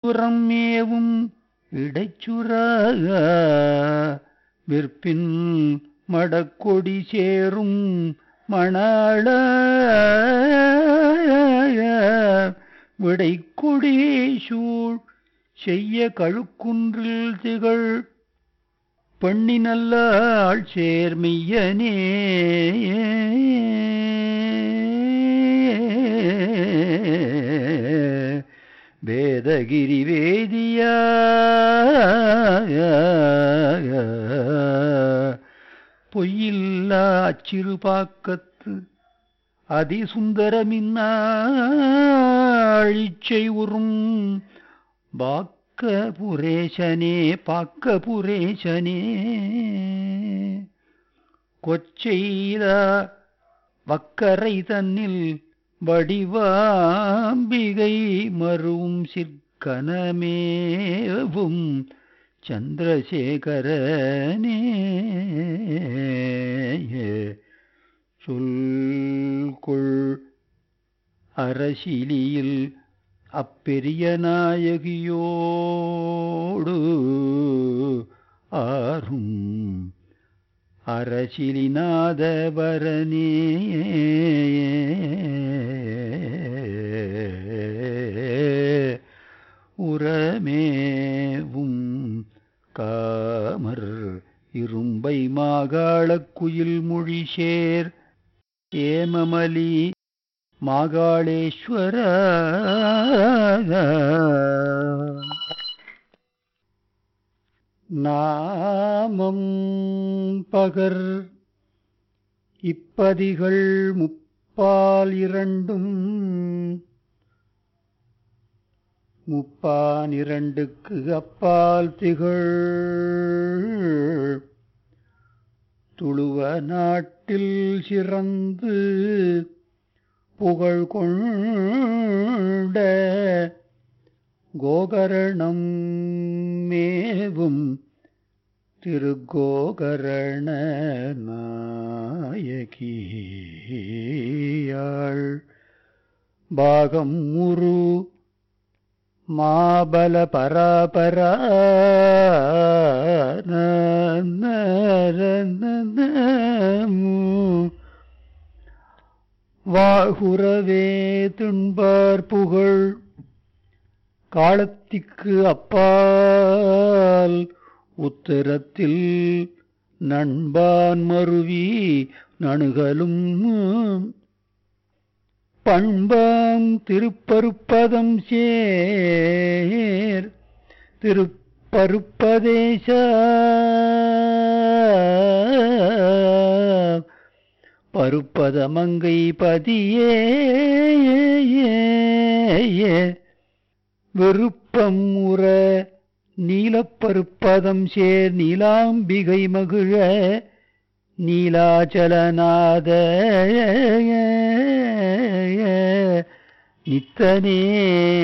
புறம் மேவும் இடைச்சுரா விற்பின் மடக்கொடி சேரும் மணாள விடைக்கொடி சூழ் செய்ய கழுக்குன்றில் திகழ் பெண்ணினல்லாள் சேர்மையனே வேதகிரி வேதியா பொய்யில்லா அச்சிறுபாக்கத்து அதிசுந்தரமின்னாழிச்சை உறும் பாக்க புரேசனே பாக்க புரேசனே கொச்செய்த வக்கரை தன்னில் வடிவாம்பிகை மறுவும் சிற்கனமேவும் சந்திரசேகரனே சொல்கொள் அரசிலியில் அப்பெரிய நாயகியோடு ஆறும் அரசிலிநாதவரனே உரமேவும் காமர் இரும்பை மாகாளக் குயில் மொழிசேர் ஏமமலி மாகாளேஸ்வர நாமம் பகர் இப்பதிகள் முப்பால் இரண்டும் முப்பான் இரண்டுக்கு அப்பால் திகழ் துளுவ நாட்டில் சிறந்து புகழ் கொண்ட கோகரணம் மேவும் திருக்கோகரண நாயகியாள் பாகம் முரு மாபல பராபரா வாகுரவே துன்பார் புகழ் காலத்திற்கு அப்பால் உத்தரத்தில் நண்பான் மருவி நணுகலும் பண்பாம் திருப்பருப்பதம் சேர் திருப்பருப்பதேச பருப்பதமங்கை பதியே விருப்பம் உற நீலப்பருப்பதம் சேர் நீலாம்பிகை மகிழ நீலாச்சலநாத நித்தனே